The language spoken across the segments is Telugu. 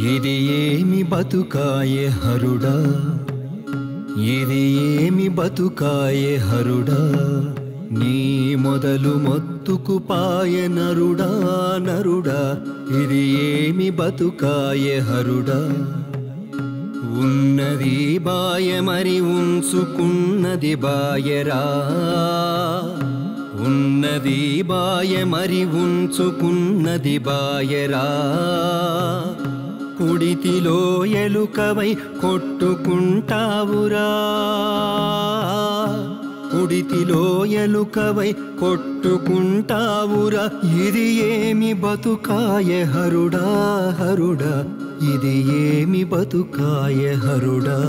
ఇది ఏమి బతుకాయే హరుడా ఇది ఏమి బతుకాయే హరుడా నీ మొదలు మొత్తుకు పాయ నరుడా నరుడా ఇది ఏమి బతుకాయే హరుడా ఉన్నది బాయ మరి ఉంచుకున్నది బాయరా ఉన్నది బాయ మరి ఉంచుకున్నది బాయరా కుడితిలో ఎలుకవై కొట్టుకుంటావురా కుడితిలో ఎలుకవై కొట్టుకుంటావురా ఇది ఏమి బతుకాయ హరుడా హరుడా ఇది ఏమి బతుకాయ హరుడా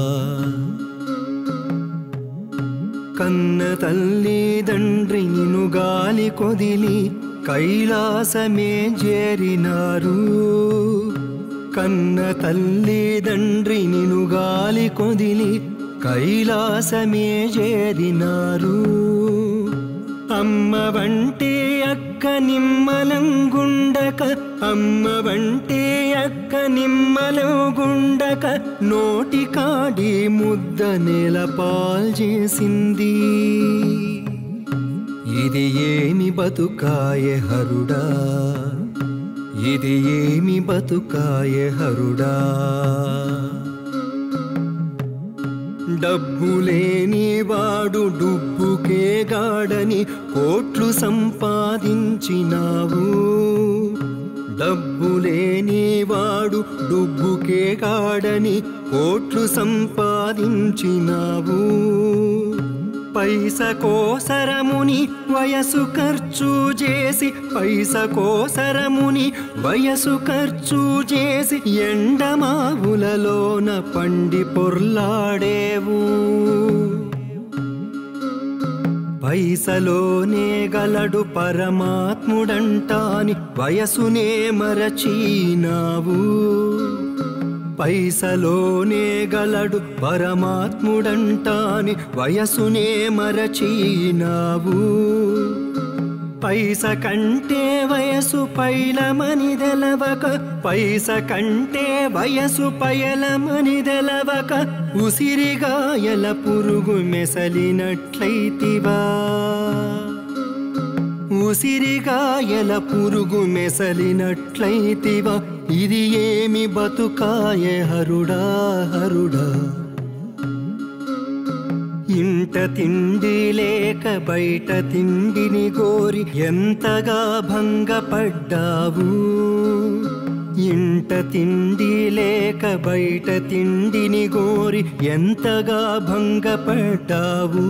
కన్న తల్లి తండ్రి నిన్ను గాలి కొదిలి కైలాసమే చేరినారు కన్న తల్లి తండ్రి నిన్ను గాలి కొదిలి కైలాసమే చేరినారు అమ్మ వంటే అక్క నిమ్మలంగుండక అమ్మ వంటే అక్క నిమ్మలంగుండక నోటి కాడి ముద్ద నేల పాల్చేసింది ఇది ఏమి బతుకాయ హరుడా ఇది ఏమి బతుకాయ హరుడా డబ్బు లేని వాడు డుబ్బుకే గాడని కోట్లు సంపాదించినావు డబ్బు లేని వాడు డుబ్బుకే గాడని కోట్లు సంపాదించినావు పైస కోసరముని వయసు ఖర్చు చేసి పైస కోసరముని వయసు ఖర్చు చేసి ఎండమావులలోన పండి పొర్లాడేవు పైసలోనే గలడు పరమాత్ముడంటాని వయసునే మరచీనావు పైసలోనే గలడు పరమాత్ముడంటాని వయసునే మరచీనావు పైస కంటే వయసు పైలమని తెలవక పైస కంటే వయసు పయలమని తెలవక ఉసిరిగాయల పురుగు మెసలినట్లయితివా ఉసిరిగాయల పురుగు మెసలినట్లయితివా ఇది ఏమి బతుకాయ హరుడా హరుడా ఇంట తిండి లేక బయట తిండిని గోరి ఎంతగా భంగపడ్డావు ఇంట తిండి లేక బయట తిండిని గోరి ఎంతగా భంగపడ్డావు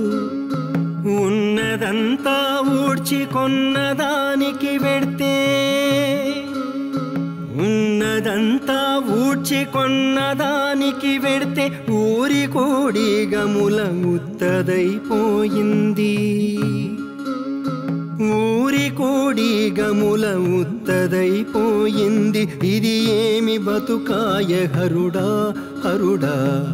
ఉన్నదంతా ఊడ్చి కొన్నదానికి వెడితే ఉన్నదంతా ఊడ్చి కొన్నదానికి వెడితే ఊరి కోడి గముల ఉత్తదైపోయింది ఊరి కోడి గముల ఉత్తదైపోయింది ఇది ఏమి బతుకాయ హరుడా హరుడా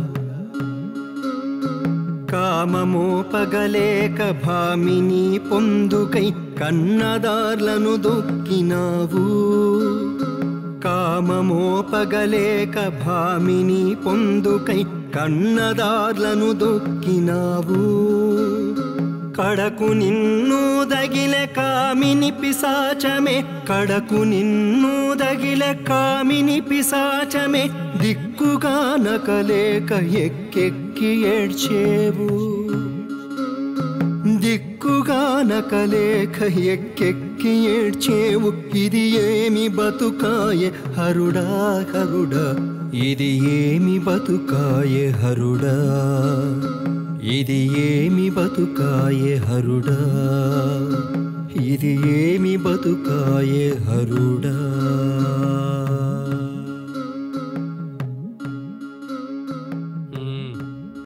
కామమో పగలేక భామిని పొందుకై కన్నదార్లను దొక్కినావు కామమో పగలేక భామిని పొందుకై కన్నదార్లను దొక్కినావు కడకు నిన్ను దగిల కామిని పిశాచమే కడకు నిన్ను దగిల కామిని పిశాచమే దిక్కుగా నకలేక ఎక్కెక్కి ఏడ్చేవు దిక్కుగా నకలేక ఎక్కెక్కి ఏడ్చేవు ఇది ఏమి బతుకాయ హరుడా హరుడా ఇది ఏమి బతుకాయ హరుడా ఇది ఏమి బతుకాయ హరుడా ఇది ఏమి బతుకాయ హరుడా